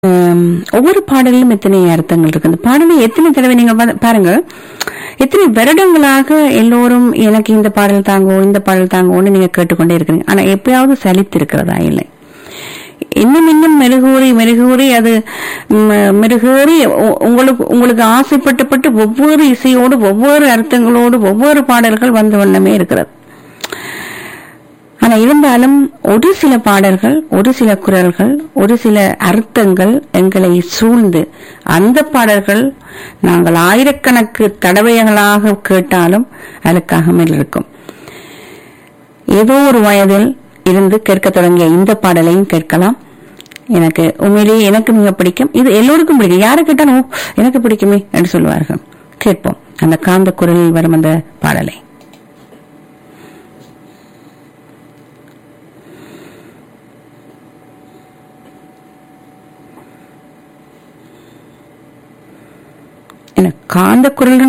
ஹம், ஒவ்வொரு பாடலிலும் எத்தனை அர்த்தங்கள் இருக்கு அந்த பாடலை எத்தனை தடவை நீங்க பா- பாருங்க எத்தனை வருடங்களாக எல்லோரும் எனக்கு இந்த பாடல் தாங்கோ இந்த பாடல் தாங்கோன்னு நீங்க கேட்டுக்கொண்டே இருக்கிறீங்க ஆனா எப்பயாவது சலித்து இருக்கிறதா இல்லை இன்னும் இன்னும் மெருகூறி மெருகூறி அது ம், மெருகூறி உ- உங்களுக்கு உங்களுக்கு ஆசைப்பட்டுப்பட்டு ஒவ்வொரு இசையோடு ஒவ்வொரு அர்த்தங்களோடு ஒவ்வொரு பாடல்கள் வந்த வண்ணமே இருக்கிறது ஆனா இருந்தாலும் ஒரு சில பாடல்கள் ஒரு சில குரல்கள் ஒரு சில அர்த்தங்கள் எங்களை சூழ்ந்து அந்த பாடல்கள் நாங்கள் ஆயிரக்கணக்கு தடவைகளாக கேட்டாலும் அதுக்காகாமல் இருக்கும் ஏதோ ஒரு வயதில் இருந்து கேட்க தொடங்கிய இந்த பாடலையும் கேட்கலாம் எனக்கு உண்மையிலேயே எனக்கு மிக பிடிக்கும் இது எல்லோருக்கும் பிடிக்கும் யாரை கேட்டாலும் "ஓ, எனக்கு பிடிக்குமே என்று சொல்வார்கள் கேட்போம் அந்த காந்த குரலில் வரும் அந்த பாடலை என்ன காந்த குரல்